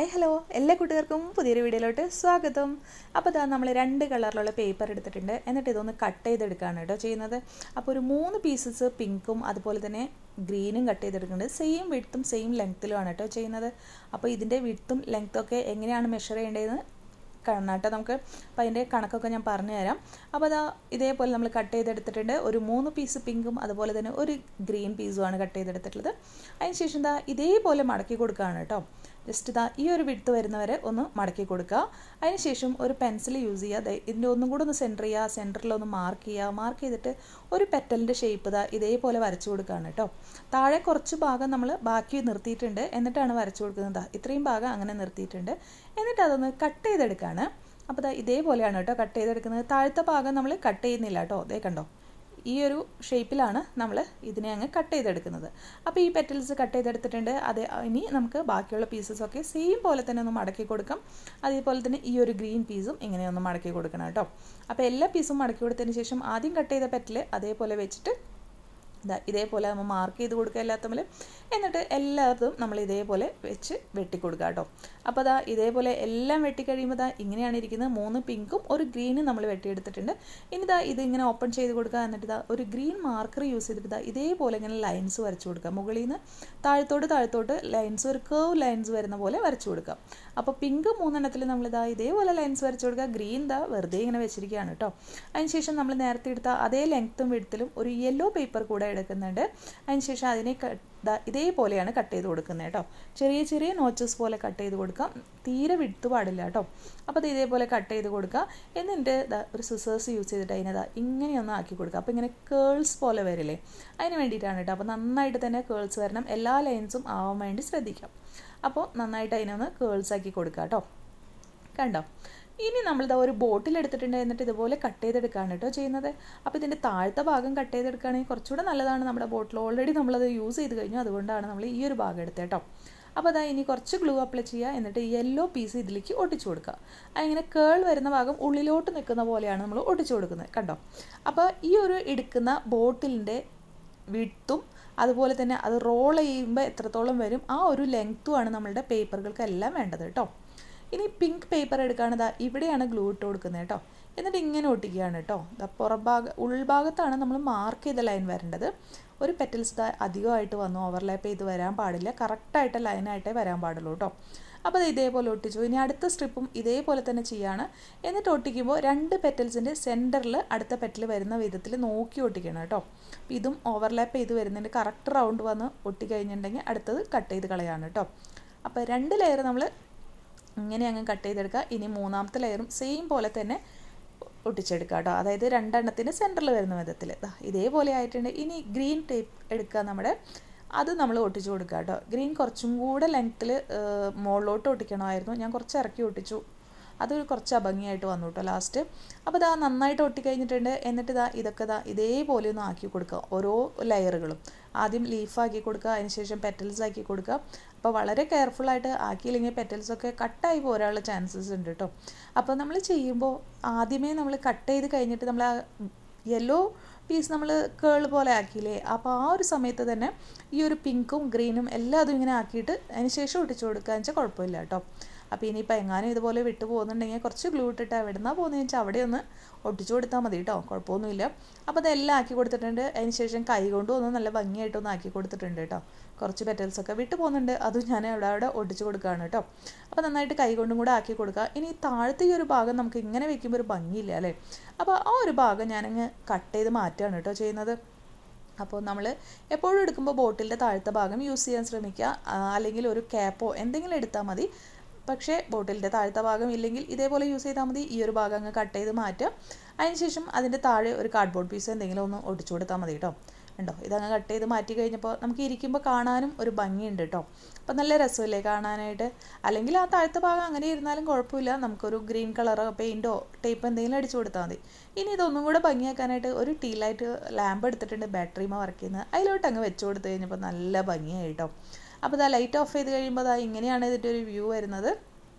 hi hello എല്ലാ കൂട്ടുകാർക്കും പുതിയൊരു വീഡിയോയിലോട്ട് സ്വാഗതം അപ്പോൾ ഇതാ നമ്മൾ രണ്ട് കളറിലുള്ള പേപ്പർ എടുത്തിട്ടുണ്ട് എന്നിട്ട് ഇതൊന്ന് കട്ട് ചെയ്തെടുക്കുകയാണ് കേട്ടോ ചെയ്യുന്നത് അപ്പോൾ ഒരു മൂന്ന് പീസസ് പിങ്കും അതുപോലെ തന്നെ ഗ്രീനും കട്ട് ചെയ്തെടുക്കുന്നുണ്ട് സെയിം വിഡ്ത്തും സെയിം ലെങ്ത്തിലുമാണ് കേട്ടോ ചെയ്യുന്നത് അപ്പോൾ ഇതിൻ്റെ വിഡ്ത്തും ലെങ്ത്തും ഒക്കെ എങ്ങനെയാണ് മെഷർ ചെയ്യേണ്ടതെന്ന് കാണാം കേട്ടോ നമുക്ക് അപ്പോൾ അതിൻ്റെ കണക്കൊക്കെ ഞാൻ പറഞ്ഞു തരാം അപ്പോൾ അതാ ഇതേപോലെ നമ്മൾ കട്ട് ചെയ്തെടുത്തിട്ടുണ്ട് ഒരു മൂന്ന് പീസ് പിങ്കും അതുപോലെ തന്നെ ഒരു ഗ്രീൻ പീസുമാണ് കട്ട് ചെയ്തെടുത്തിട്ടുള്ളത് അതിനുശേഷം ഇതാ ഇതേപോലെ മടക്കി കൊടുക്കുകയാണ് കേട്ടോ ജസ്റ്റ് ഇതാ ഈ ഒരു വിടുത്ത് വരുന്നവരെ ഒന്ന് മടക്കി കൊടുക്കുക അതിനുശേഷം ഒരു പെൻസിൽ യൂസ് ചെയ്യുക ദേ ഇതിൻ്റെ ഒന്നും കൂടെ ഒന്ന് സെൻറ്റർ ചെയ്യുക സെൻറ്ററിലൊന്ന് മാർക്ക് ചെയ്യുക മാർക്ക് ചെയ്തിട്ട് ഒരു പെറ്റലിൻ്റെ ഷേപ്പ് ഇതാ ഇതേപോലെ വരച്ചു കൊടുക്കുകയാണ് കേട്ടോ താഴെ കുറച്ച് ഭാഗം നമ്മൾ ബാക്കി നിർത്തിയിട്ടുണ്ട് എന്നിട്ടാണ് വരച്ചു കൊടുക്കുന്നത് ഇത്രയും ഭാഗം അങ്ങനെ നിർത്തിയിട്ടുണ്ട് എന്നിട്ട് അതൊന്ന് കട്ട് ചെയ്തെടുക്കുകയാണ് അപ്പോൾ ഇതാ ഇതേപോലെയാണ് കേട്ടോ കട്ട് ചെയ്തെടുക്കുന്നത് താഴത്തെ ഭാഗം നമ്മൾ കട്ട് ചെയ്യുന്നില്ല കേട്ടോ അതേ കണ്ടോ ഈ ഒരു ഷേപ്പിലാണ് നമ്മൾ ഇതിനെ അങ്ങ് കട്ട് ചെയ്തെടുക്കുന്നത് അപ്പോൾ ഈ പെറ്റൽസ് കട്ട് ചെയ്തെടുത്തിട്ടുണ്ട് അത് ഇനി നമുക്ക് ബാക്കിയുള്ള പീസസൊക്കെ സെയിം പോലെ തന്നെ ഒന്ന് മടക്കി കൊടുക്കാം അതേപോലെ തന്നെ ഈ ഒരു ഗ്രീൻ പീസും ഇങ്ങനെ ഒന്ന് മടക്കി കൊടുക്കണം കേട്ടോ അപ്പോൾ എല്ലാ പീസും മടക്കി കൊടുത്തതിന് ശേഷം ആദ്യം കട്ട് ചെയ്ത പെറ്റൽ അതേപോലെ വെച്ചിട്ട് ഇതാ ഇതേപോലെ നമ്മൾ മാർക്ക് ചെയ്ത് കൊടുക്കുക എല്ലാത്തമ്മിൽ എന്നിട്ട് എല്ലായിടത്തും നമ്മൾ ഇതേപോലെ വെച്ച് വെട്ടി കൊടുക്കുക കേട്ടോ അപ്പോൾ അതാ ഇതേപോലെ എല്ലാം വെട്ടിക്കഴിയുമ്പോൾ ദാ ഇങ്ങനെയാണ് ഇരിക്കുന്നത് മൂന്ന് പിങ്കും ഒരു ഗ്രീനും നമ്മൾ വെട്ടിയെടുത്തിട്ടുണ്ട് ഇനി ഇതാ ഇത് ഇങ്ങനെ ഓപ്പൺ ചെയ്ത് കൊടുക്കുക എന്നിട്ട് ഇതാ ഒരു ഗ്രീൻ മാർക്കർ യൂസ് ചെയ്തിട്ട് ഇതാ ഇതേപോലെ ഇങ്ങനെ ലൈൻസ് വരച്ചു കൊടുക്കുക മുകളിൽ നിന്ന് താഴത്തോട്ട് താഴത്തോട്ട് ലൈൻസ് ഒരു കേവ് ലൈൻസ് വരുന്ന പോലെ വരച്ചു കൊടുക്കുക അപ്പോൾ പിങ്ക് മൂന്നെണ്ണത്തിൽ നമ്മൾ ഇതാ ഇതേപോലെ ലൈൻസ് വരച്ചു കൊടുക്കുക ഗ്രീൻ ദാ വെറുതെ ഇങ്ങനെ വെച്ചിരിക്കുകയാണ് കേട്ടോ അതിനുശേഷം നമ്മൾ നേരത്തെ എടുത്ത അതേ ലെങ്ത്തും വിടുത്തിലും ഒരു യെല്ലോ പേപ്പർ കൂടെ എടുക്കുന്നുണ്ട് അതിനുശേഷം അതിനെ ഇതേപോലെയാണ് കട്ട് ചെയ്ത് കൊടുക്കുന്നത് കേട്ടോ ചെറിയ ചെറിയ നോച്ചസ് പോലെ കട്ട് ചെയ്ത് കൊടുക്കാം തീരെ വിടുത്ത് പാടില്ല കേട്ടോ അപ്പോൾ അത് ഇതേപോലെ കട്ട് ചെയ്ത് കൊടുക്കുക എന്നിട്ട് ഒരു സിസേഴ്സ് യൂസ് ചെയ്തിട്ട് അതിനത് ഇങ്ങനെയൊന്ന് ആക്കി കൊടുക്കുക അപ്പോൾ ഇങ്ങനെ കേൾസ് പോലെ വരില്ലേ അതിന് വേണ്ടിയിട്ടാണ് കേട്ടോ അപ്പോൾ നന്നായിട്ട് തന്നെ കേൾസ് വരണം എല്ലാ ലൈൻസും ആവാൻ വേണ്ടി ശ്രദ്ധിക്കാം അപ്പോൾ നന്നായിട്ട് അതിനൊന്ന് കേൾസ് ആക്കി കൊടുക്കുക കേട്ടോ കണ്ടോ ഇനി നമ്മളിതാ ഒരു ബോട്ടിൽ എടുത്തിട്ടുണ്ട് എന്നിട്ട് ഇതുപോലെ കട്ട് ചെയ്തെടുക്കുകയാണ് കേട്ടോ ചെയ്യുന്നത് അപ്പോൾ ഇതിൻ്റെ താഴത്തെ ഭാഗം കട്ട് ചെയ്തെടുക്കുകയാണെങ്കിൽ കുറച്ചുകൂടെ നല്ലതാണ് നമ്മുടെ ബോട്ടിൽ ഓൾറെഡി നമ്മളത് യൂസ് ചെയ്ത് കഴിഞ്ഞു അതുകൊണ്ടാണ് നമ്മൾ ഈ ഒരു ഭാഗം എടുത്തത് കേട്ടോ അപ്പോൾ അതാ ഇനി കുറച്ച് ഗ്ലൂ അപ്ലൈ ചെയ്യുക എന്നിട്ട് യെല്ലോ പീസ് ഇതിലേക്ക് ഒട്ടിച്ചു കൊടുക്കുക അതിങ്ങനെ കേൾ വരുന്ന ഭാഗം ഉള്ളിലോട്ട് നിൽക്കുന്ന പോലെയാണ് നമ്മൾ ഒട്ടിച്ചു കൊടുക്കുന്നത് കണ്ടോ അപ്പോൾ ഈ ഒരു എടുക്കുന്ന ബോട്ടിലിൻ്റെ വിട്ടും അതുപോലെ തന്നെ അത് റോൾ ചെയ്യുമ്പോൾ എത്രത്തോളം വരും ആ ഒരു ലെങ്ത്തുമാണ് നമ്മളുടെ പേപ്പറുകൾക്കെല്ലാം വേണ്ടത് കേട്ടോ ഇനി പിങ്ക് പേപ്പർ എടുക്കുകയാണിതാ ഇവിടെയാണ് ഗ്ലൂ ഇട്ട് കൊടുക്കുന്നത് കേട്ടോ എന്നിട്ട് ഇങ്ങനെ ഒട്ടിക്കുകയാണ് കേട്ടോ പുറഭാഗ ഉൾഭാഗത്താണ് നമ്മൾ മാർക്ക് ചെയ്ത ലൈൻ വരേണ്ടത് ഒരു പെറ്റൽസ് ഇതാ അധികമായിട്ട് വന്നു ഓവർലാപ്പ് ചെയ്ത് വരാൻ പാടില്ല കറക്റ്റായിട്ട് ലൈനായിട്ടേ വരാൻ പാടുള്ളൂ കേട്ടോ അപ്പോൾ അത് ഇതേപോലെ ഒട്ടിച്ചു ഇനി അടുത്ത സ്ട്രിപ്പും ഇതേപോലെ തന്നെ ചെയ്യാണ് എന്നിട്ട് ഒട്ടിക്കുമ്പോൾ രണ്ട് പെറ്റൽസിൻ്റെ സെൻറ്ററിൽ അടുത്ത പെറ്റൽ വരുന്ന വിധത്തിൽ നോക്കി ഒട്ടിക്കണം കേട്ടോ ഇതും ഓവർലാപ്പ് ചെയ്ത് വരുന്നതിൻ്റെ കറക്റ്റ് റൗണ്ട് വന്ന് ഒട്ടിക്കഴിഞ്ഞിട്ടുണ്ടെങ്കിൽ അടുത്തത് കട്ട് ചെയ്ത് കളയാണ് കേട്ടോ അപ്പോൾ രണ്ട് ലെയർ നമ്മൾ ഇങ്ങനെ അങ്ങ് കട്ട് ചെയ്തെടുക്കുക ഇനി മൂന്നാമത്തെ ലെയറും സെയിം പോലെ തന്നെ ഒട്ടിച്ചെടുക്കുക കേട്ടോ അതായത് രണ്ടെണ്ണത്തിൻ്റെ സെൻറ്ററിൽ വരുന്ന വിധത്തിൽ ഇതേപോലെ ആയിട്ടുണ്ട് ഇനി ഗ്രീൻ ടേപ്പ് എടുക്കുക നമ്മുടെ അത് നമ്മൾ ഒട്ടിച്ചു കൊടുക്കുക കേട്ടോ ഗ്രീൻ കുറച്ചും കൂടെ ലെങ്ത്തിൽ മുകളിലോട്ട് ഒട്ടിക്കണമായിരുന്നു ഞാൻ കുറച്ച് ഇറക്കി ഒട്ടിച്ചു അത് കുറച്ച് അഭംഗിയായിട്ട് വന്നു കേട്ടോ ലാസ്റ്റ് അപ്പോൾ ഇതാ നന്നായിട്ട് ഒട്ടിക്കഴിഞ്ഞിട്ടുണ്ട് എന്നിട്ട് ഇതാ ഇതൊക്കെ ഇതാ ഇതേപോലെ ഒന്ന് ആക്കി കൊടുക്കുക ഓരോ ലെയറുകളും ആദ്യം ലീഫാക്കി കൊടുക്കുക അതിനുശേഷം പെറ്റൽസ് ആക്കി കൊടുക്കുക അപ്പോൾ വളരെ കെയർഫുള്ളായിട്ട് ആക്കിയില്ലെങ്കിൽ പെറ്റൽസൊക്കെ കട്ടായി പോരാനുള്ള ചാൻസസ് ഉണ്ട് കേട്ടോ അപ്പോൾ നമ്മൾ ചെയ്യുമ്പോൾ ആദ്യമേ നമ്മൾ കട്ട് ചെയ്ത് കഴിഞ്ഞിട്ട് നമ്മൾ ആ യെല്ലോ പീസ് നമ്മൾ കേൾ പോലെ ആക്കിയില്ലേ അപ്പോൾ ആ ഒരു സമയത്ത് തന്നെ ഈ ഒരു പിങ്കും ഗ്രീനും എല്ലാം അതും ഇങ്ങനെ ആക്കിയിട്ട് അതിന് ശേഷം ഒട്ടിച്ചു കൊടുക്കുക എന്ന് വെച്ചാൽ കുഴപ്പമില്ല കേട്ടോ അപ്പോൾ ഇനിയിപ്പോൾ എങ്ങാനും ഇതുപോലെ വിട്ടു പോകുന്നുണ്ടെങ്കിൽ കുറച്ച് ഗ്ലൂ ഇട്ടിട്ട് എവിടുന്നാ പോകുന്നതെന്ന് വെച്ചാൽ അവിടെ ഒന്ന് ഒട്ടിച്ചു കൊടുത്താൽ മതി കേട്ടോ കുഴപ്പമൊന്നുമില്ല അപ്പോൾ അതെല്ലാം ആക്കി കൊടുത്തിട്ടുണ്ട് അതിന് ശേഷം കൈ കൊണ്ടും ഒന്ന് നല്ല ഭംഗിയായിട്ടൊന്ന് ആക്കി കൊടുത്തിട്ടുണ്ട് കേട്ടോ കുറച്ച് പെറ്റൽസൊക്കെ വിട്ടു പോകുന്നുണ്ട് അതും ഞാൻ അവിടെ അവിടെ ഒട്ടിച്ചു കൊടുക്കുകയാണ് കേട്ടോ അപ്പോൾ നന്നായിട്ട് കൈ കൊണ്ടും കൂടെ ആക്കി കൊടുക്കുക ഇനി താഴത്തെ ഈ ഒരു ഭാഗം നമുക്ക് ഇങ്ങനെ വെക്കുമ്പോൾ ഒരു ഭംഗിയില്ല അല്ലേ അപ്പോൾ ആ ഒരു ഭാഗം ഞാനങ്ങ് കട്ട് ചെയ്ത് മാറ്റുകയാണ് കേട്ടോ ചെയ്യുന്നത് അപ്പോൾ നമ്മൾ എപ്പോഴും എടുക്കുമ്പോൾ ബോട്ടിലിൻ്റെ താഴത്തെ ഭാഗം യൂസ് ചെയ്യാൻ ശ്രമിക്കുക അല്ലെങ്കിൽ ഒരു ക്യാപ്പോ എന്തെങ്കിലും എടുത്താൽ മതി പക്ഷേ ബോട്ടിലിൻ്റെ താഴത്തെ ഭാഗം ഇല്ലെങ്കിൽ ഇതേപോലെ യൂസ് ചെയ്താൽ മതി ഈ ഒരു ഭാഗം അങ്ങ് കട്ട് ചെയ്ത് മാറ്റുക അതിനുശേഷം അതിൻ്റെ താഴെ ഒരു കാർഡ്ബോർഡ് പീസ് എന്തെങ്കിലും ഒന്ന് ഒട്ടിച്ചു കൊടുത്താൽ മതി കേട്ടോ ഉണ്ടോ ഇതങ്ങ് കട്ട് ചെയ്ത് മാറ്റി കഴിഞ്ഞപ്പോൾ നമുക്ക് ഇരിക്കുമ്പോൾ കാണാനും ഒരു ഭംഗിയുണ്ട് കേട്ടോ അപ്പോൾ നല്ല രസമില്ലേ കാണാനായിട്ട് അല്ലെങ്കിൽ ആ താഴത്തെ ഭാഗം അങ്ങനെ ഇരുന്നാലും കുഴപ്പമില്ല നമുക്കൊരു ഗ്രീൻ കളറോ പെയിൻറ്റോ ടേപ്പ് എന്തെങ്കിലും അടിച്ചു കൊടുത്താൽ മതി ഇനി ഇതൊന്നും കൂടെ ഭംഗിയാക്കാനായിട്ട് ഒരു ടീ ലൈറ്റ് ലാമ്പ് എടുത്തിട്ടുണ്ട് ബാറ്ററിമ വർക്ക് ചെയ്യുന്നത് അതിലോട്ട് അങ്ങ് വെച്ച് കൊടുത്തു കഴിഞ്ഞപ്പോൾ നല്ല ഭംഗിയായി കേട്ടോ അപ്പോൾ ഇതാ ലൈറ്റ് ഓഫ് ചെയ്ത് കഴിയുമ്പോൾ അതാ ഇങ്ങനെയാണ് ഇതിൻ്റെ ഒരു വ്യൂ വരുന്നത്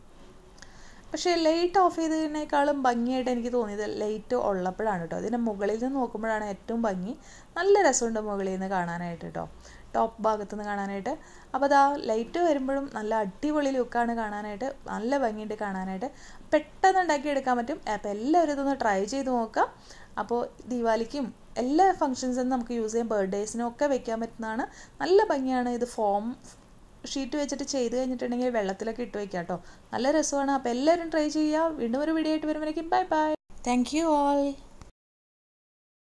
പക്ഷേ ലൈറ്റ് ഓഫ് ചെയ്തതിനേക്കാളും ഭംഗിയായിട്ട് എനിക്ക് തോന്നിയത് ലൈറ്റ് ഉള്ളപ്പോഴാണ് കേട്ടോ അതിൻ്റെ മുകളിൽ നിന്ന് നോക്കുമ്പോഴാണ് ഏറ്റവും ഭംഗി നല്ല രസമുണ്ട് മുകളിൽ നിന്ന് കാണാനായിട്ട് കേട്ടോ ടോപ്പ് ഭാഗത്തു നിന്ന് കാണാനായിട്ട് അപ്പോൾ അതാ ലൈറ്റ് വരുമ്പോഴും നല്ല അടിപൊളി ലുക്കാണ് കാണാനായിട്ട് നല്ല ഭംഗിയുണ്ട് കാണാനായിട്ട് പെട്ടെന്ന് ഉണ്ടാക്കിയെടുക്കാൻ പറ്റും അപ്പോൾ എല്ലാവരും ഇതൊന്ന് ട്രൈ ചെയ്ത് നോക്കാം അപ്പോൾ ദീപാവലിക്കും എല്ലാ ഫങ്ഷൻസിനും നമുക്ക് യൂസ് ചെയ്യാം ബർത്ത്ഡേസിനും ഒക്കെ വെക്കാൻ പറ്റുന്നതാണ് നല്ല ഭംഗിയാണ് ഇത് ഫോം ഷീറ്റ് വെച്ചിട്ട് ചെയ്ത് കഴിഞ്ഞിട്ടുണ്ടെങ്കിൽ വെള്ളത്തിലൊക്കെ ഇട്ട് വയ്ക്കാം കേട്ടോ നല്ല രസമാണ് അപ്പോൾ എല്ലാവരും ട്രൈ ചെയ്യുക വീണ്ടും ഒരു വീഡിയോ ആയിട്ട് വരുമ്പോഴേക്കും bye bye thank you all